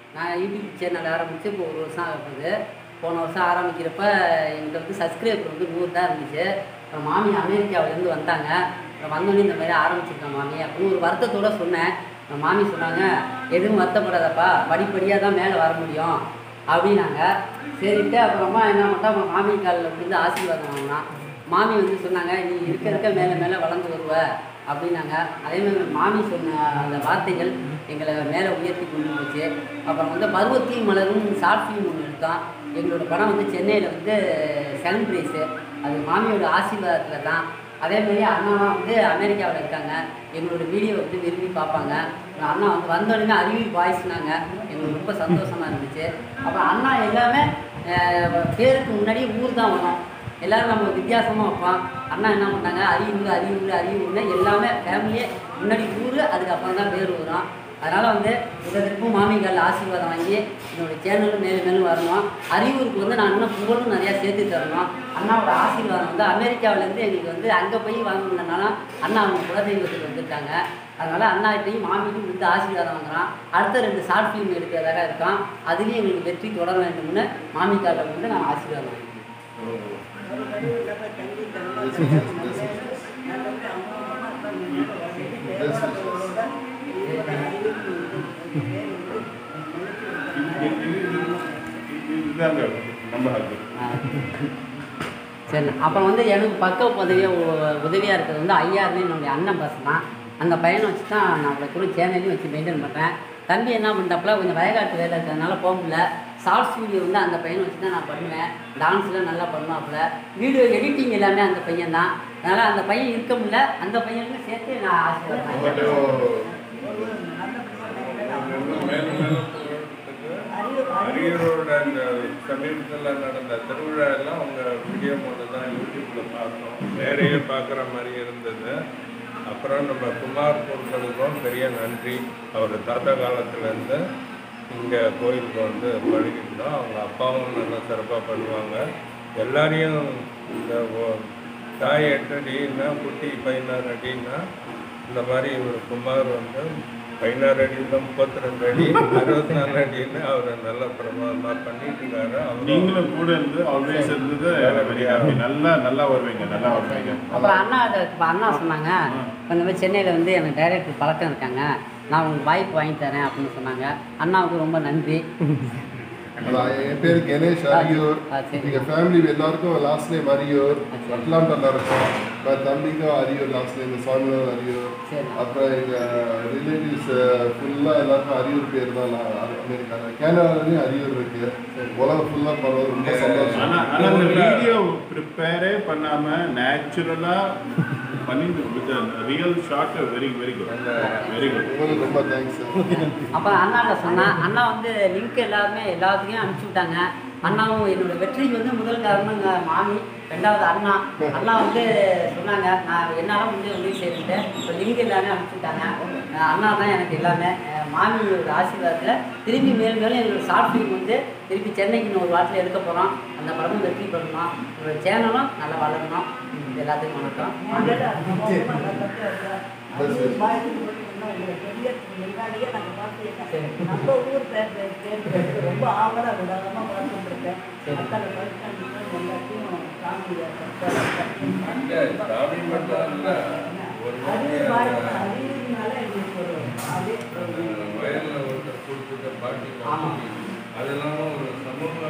நான் YouTube channel ஆரம்பித்து இப்போ ஒரு வருஷம் ஆகுது போன வருஷம் ஆரம்பிக்கிறப்ப எங்களுக்கு வந்து சப்ஸ்கிரைபர் வந்து நூறு தான் இருந்துச்சு அப்புறம் மாமி அமெரிக்காவிலேருந்து வந்தாங்க அப்புறம் வந்தோடனே இந்த மாதிரி ஆரம்பிச்சிருக்கேன் மாமி அப்படின்னு ஒரு வருத்தத்தோட சொன்னேன் அப்புறம் மாமி சொன்னாங்க எதுவும் வருத்தப்படாதப்பா படிப்படியாக தான் மேலே வர முடியும் அப்படின்னாங்க சரிட்டு அப்புறமா என்ன பண்ணிட்டா அப்புறம் மாமி காலில் விழுந்து ஆசீர்வாதம் வாங்கினான் மாமி வந்து சொன்னாங்க நீ இருக்க இருக்க மேலே மேலே வளர்ந்து வருவ அப்படின்னாங்க அதே மாதிரி மாமி சொன்ன அந்த வார்த்தைகள் எங்களை மேலே உயர்த்தி கொண்டு போச்சு அப்புறம் வந்து பருவத்தையும் மலரும் ஷார்ட் ஃபிலிம் ஒன்று எடுத்தோம் எங்களோட படம் வந்து சென்னையில் வந்து செகண்ட் ப்ரைஸு அது மாமியோட ஆசீர்வாதத்தில் தான் அதே மாதிரி அண்ணாலாம் வந்து அமெரிக்காவில் இருக்காங்க எங்களோட வீடியோ வந்து விரும்பி பார்ப்பாங்க அப்புறம் அண்ணா வந்து வந்தோடனே அறிவியல் வாய்ஸ்னாங்க எங்களுக்கு ரொம்ப சந்தோஷமாக இருந்துச்சு அப்புறம் அண்ணா எல்லாமே அஹ், பேருக்கு முன்னாடி ஊர் தான் வரும் எல்லாரும் நம்ம வித்தியாசமாக வைப்போம் அண்ணா என்ன பண்ணாங்க அரியூர் அரியூர் அரியூர்னு எல்லாமே ஃபேமிலியே முன்னாடி ஊர் அதுக்கப்புறம் தான் பேர் வரும் அதனால் வந்து உதவிற்கும் மாமிகள் ஆசீர்வாதம் வாங்கி என்னோட சேனலும் மேலும் மேலும் வரணும் அரியூருக்கு வந்து நான் இன்னும் புகழும் நிறையா சேர்த்து தரணும் அண்ணாவோட ஆசீர்வாதம் வந்து அமெரிக்காவிலேருந்து எங்களுக்கு வந்து அங்கே போய் வாங்கினதுனால அண்ணா அவங்க குலதெய்வத்துக்கு வந்திருக்காங்க அதனால் அண்ணாட்டையும் மாமிட்டையும் வந்து ஆசீர்வாதம் வாங்குறான் அடுத்த ரெண்டு ஷார்ட் ஃபிலிம் எடுக்கிறதாக இருக்கான் அதுலேயும் எங்களுக்கு வெற்றி தொடர வேண்டும்னு மாமிக்கால வந்து நான் ஆசீர்வாதம் வாங்கிக்கிறேன் இதுதாங்க நம்ம ஹக்கு சரி அப்புறம் வந்து எனக்கு பக்க உதவியாக உதவியாக இருக்கிறது வந்து ஐயாருன்னு என்னுடைய அண்ணன் பஸ் தான் அந்த பையனை வச்சு தான் நான் அவளை கூட சேனலையும் வச்சு மெயின்டைன் பண்ணுறேன் தம்பி என்ன பண்ணுறப்பல கொஞ்சம் வயக்காட்டு வேலை இருக்கிறதுனால போக முடியல ஷார்ட்ஸ் வீடியோ வந்து அந்த பையனை வச்சு தான் நான் பண்ணுவேன் டான்ஸ்லாம் நல்லா பண்ணுவாப்புல வீடியோ எடிட்டிங் எல்லாமே அந்த பையன் தான் அதனால் அந்த பையன் இருக்க முடியல அந்த பையனுக்கு சேர்த்து நான் ஆசீர்வாதம் மேலும் மேலும் அரியரோட அந்த சமீபத்தில் நடந்த திருவிழா எல்லாம் அவங்க வீடியோ மூலம் தான் யூடியூப்ல பார்த்தோம் நேரையே பார்க்குற மாதிரி இருந்தது அப்புறம் நம்ம குமார் பொருட்களுக்கும் பெரிய நன்றி அவர் தாத்தா காலத்துலேருந்து இங்கே கோயிலுக்கு வந்து பழகிருந்தோம் அவங்க அப்பாவும் நல்லா சிறப்பாக பண்ணுவாங்க எல்லாரையும் இந்த ஓ- தாய் எட்டு அடின்னா குட்டி பதினாறு அடின்னா இந்த மாதிரி ஒரு குமார் வந்து பதினாறு அடியில் முப்பத்தி ரெண்டு அடி அறுபத்தி நாலு அடின்னு அவர் நல்ல பிரமாதமாக பண்ணிட்டு இருக்காரு அவரும் நீங்களும் கூட இருந்து ஆல்வேஸ் இருந்தது வெரி ஹாப்பி நல்லா நல்லா வருவீங்க நல்லா வருவீங்க அப்புறம் அண்ணா அதை இப்போ அண்ணா சொன்னாங்க இப்போ இந்த மாதிரி சென்னையில் வந்து எனக்கு டைரக்டர் பழக்கம் இருக்காங்க நான் உங்களுக்கு வாய்ப்பு வாங்கி தரேன் அப்படின்னு சொன்னாங்க அண்ணாவுக்கு ரொம்ப நன்றி அதான் என் பேர் கணேஷ் அரியூர் ஆ, சரி. எங்கள் ஃபேமிலி எல்லாருக்கும் லாஸ்ட் நேம் அரியூர் ஆ, சரி. அட்லாண்டால இருக்கோம் இப்போ தம்பிக்கும் அரியூர் லாஸ்ட் நேம் சுவாமிநாதன் அரியூர் சரி. அப்புறம் எங்கள் ரிலேட்டிவ்ஸ் ஃபுல்லாக எல்லாருக்கும் அரியூர் பேர் தான் நான் அமெரிக்காவில் கேனடாலையும் அரியூர் இருக்கு உலகம் ஃபுல்லாக பரவாயில்ல ரொம்ப சந்தோஷம் ஆனா ஆனா அந்த வீடியோ ப்ரிப்பேரே பண்ணாம நேச்சுரலா பண்ணிட்டு with real shot very very good very good உங்களுக்கு ரொம்ப தேங்க்ஸ் சார் அப்புறம் அண்ணாட்ட சொன்னேன் அண்ணா வந்து லிங்க் எல்லாருமே எல்லாத்துக்கும் அனுப்பிச்சி விட்டாங்க அண்ணாவும் என்னோட வெற்றிக்கு வந்து முதல் காரணம் எங்கள் மாமி ரெண்டாவது அண்ணா அண்ணா வந்து சொன்னாங்க நான் என்னால் முடிஞ்ச உதவி செய்துட்டு இப்போ லிங்க் எல்லாமே அனுப்பிச்சி விட்டாங்க அஹ் அண்ணா தான் எனக்கு எல்லாமே அஹ் மாமியோட ஆசீர்வாதத்தில் திரும்பி மேலும் மேலும் எங்களோட ஷார்ட் ஃபிலிம் வந்து திருப்பி சென்னைக்கு இன்னொரு வாரத்தில் எடுக்க போகிறோம் அந்த படமும் வெற்றி பண்ணணும் உங்களோட சேனலும் நல்லா வளரணும் இது எல்லாத்துக்கும் வணக்கம் நம்ம ஊர் பேர் பேர் ரொம்ப ஆவலா விடாம வளர்ந்துருக்கேன் அத்தனை வருஷம் எல்லாத்தையும் இல்ல, சாமி மட்டும் இல்ல, ஒரு மாதிரி அந்த அறிவுனால எங்களுக்கு ஒரு அப்படியே அந்த வயல்ல ஒருத்தர் கொடுத்துட்ட பாட்டி ஆமா. அது இல்லாம ஒரு சமூக